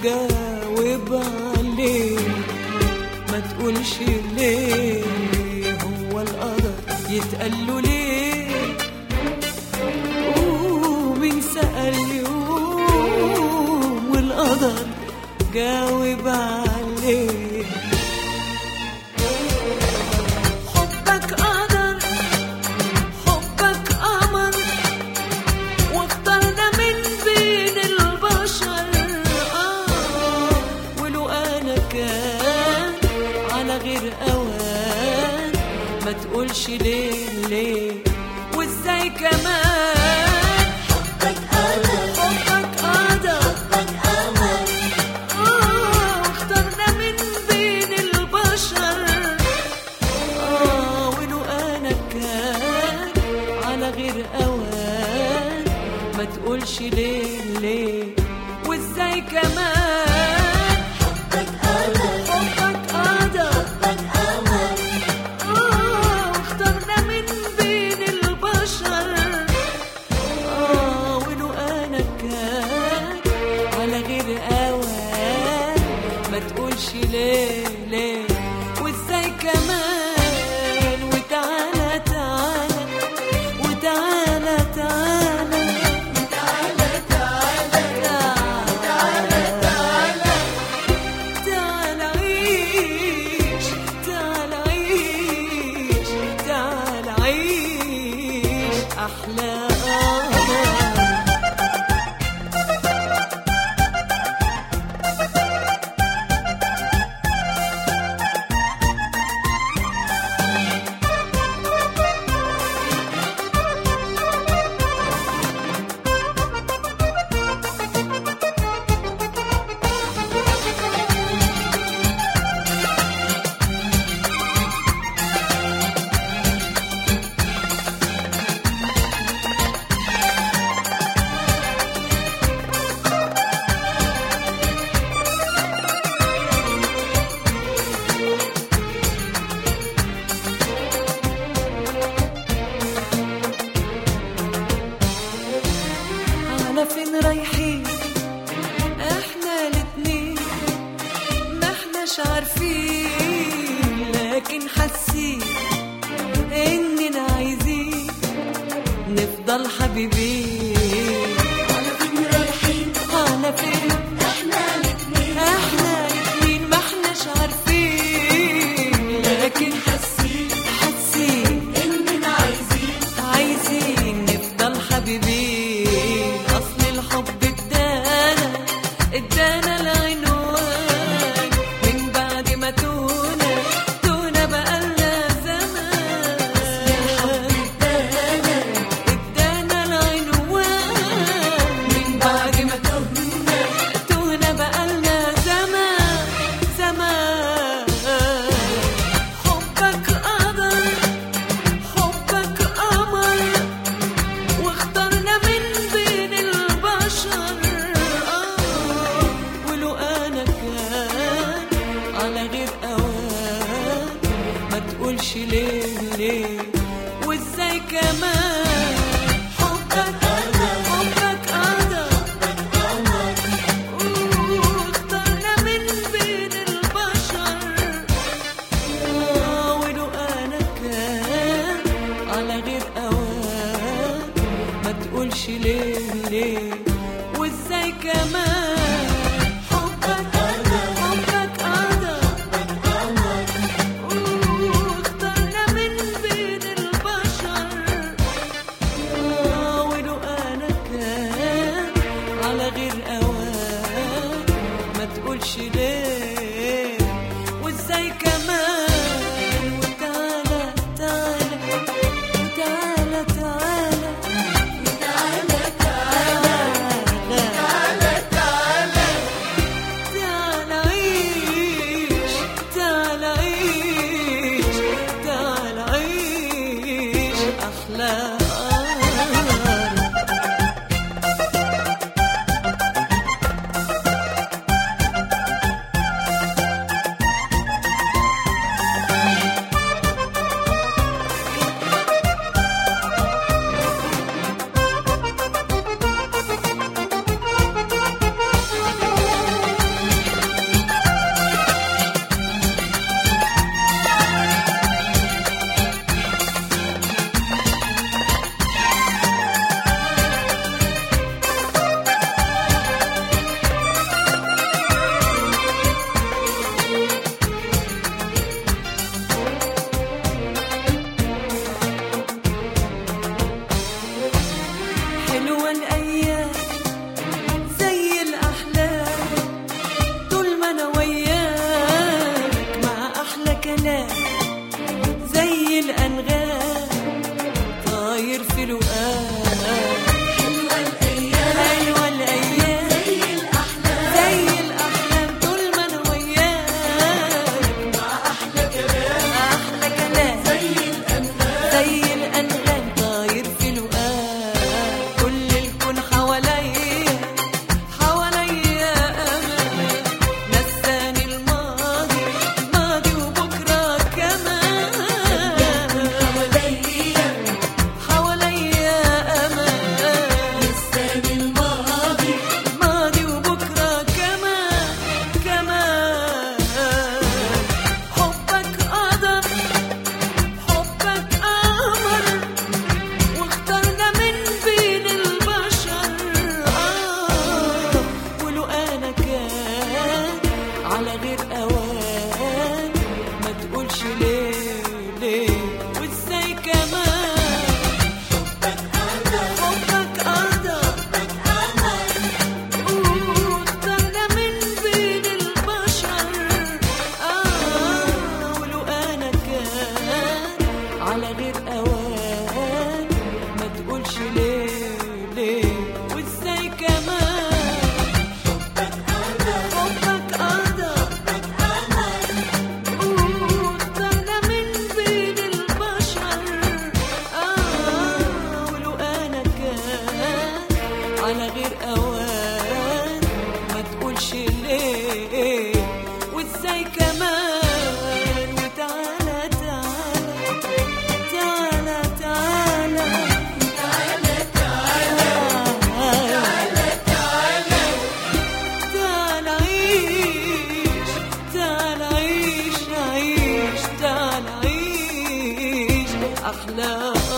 جاوب عليه ما تقولش ليه هو القدر يتقال له ليه ومين سأل يوم والقدر جاوب عليه حبك قدر حبك قمر واخترنا من بين البشر آه ولو أنا كان على غير أوان ما تقولش ليه ليه وإزاي كمان حبك قدر حبك قدر حبك قمر آه واخترنا من بين البشر آه ولو أنا كان على غير أوان ما تقولش ليه ليه وإزاي كمان حبك قدر حبك قدر حبك قمر آه واخترنا من بين البشر آه ولو أنا كان على غير أوان ما تقولش ليه ليه وإزاي كمان وتعالى تعالى وتعالى تعالى تعالى تعالى تعال عيش تعال عيش تعال عيش أحلى قمر على فين رايحين احنا الاتنين ما احناش عارفين لكن حاسين اننا عايزين نفضل حبيبين على فين رايحين على فين احنا الاتنين احنا الاتنين ما احناش عارفين لكن حاسين حاسين اننا عايزين عايزين نفضل حبيبين اصل الحب ادانا ادانا العنوان من بعد ما تونا تونا بقالنا زمان ادانا العنوان من بعد ما تونا تونا بقالنا زمان زمان حبك قدر حبك قمر واخترنا من بين البشر آه ولو أنا كان على غير أوان ما تقولش ليه ليه وإزاي كمان حبك حبك قدر قمر واخترنا من بين البشر آه ولو أنا كان على غير أوان ما تقولش ليه ليه وإزاي كمان حبك حبك قدر قمر واخترنا من بين البشر آه ولو أنا كان على غير أوان ما تقولش ليه وإزاي كمان وتعالى تعالى وتعالى تعالى تعالى تعالى تعالى في لقاك حلوة الأيام أيوة الأيام زي الأحلام زي الأحلام طول ما أنا وياك مع أحلى كلام أحلى كلام زي الأنغام زي الأنغام طاير في لقاك كل الكون حواليا حواليا أمان نساني الماضي ماضي وبكرة كمان حواليا حواليا أمان لساني الماضي ماضي وبكرة كمان كمان حبك قدر حبك قمر واخترنا من بين البشر آه ولو أنا كان على غير أوان ما تقولش ليه ليه وإزاي كمان حبك قدر واخترنا من بين البشر آه ولو أنا كان على غير أوان ما تقولش ليه ليه وإزاي كمان حبك قدر واخترنا من بين البشر آه ولو أنا كان على غير أوان ما تقولش ليه وإزاي كمان وتعالى تعالى تعالى تعالى تعالى تعالى تعال عيش تعال عيش عيش تعال عيش أحلى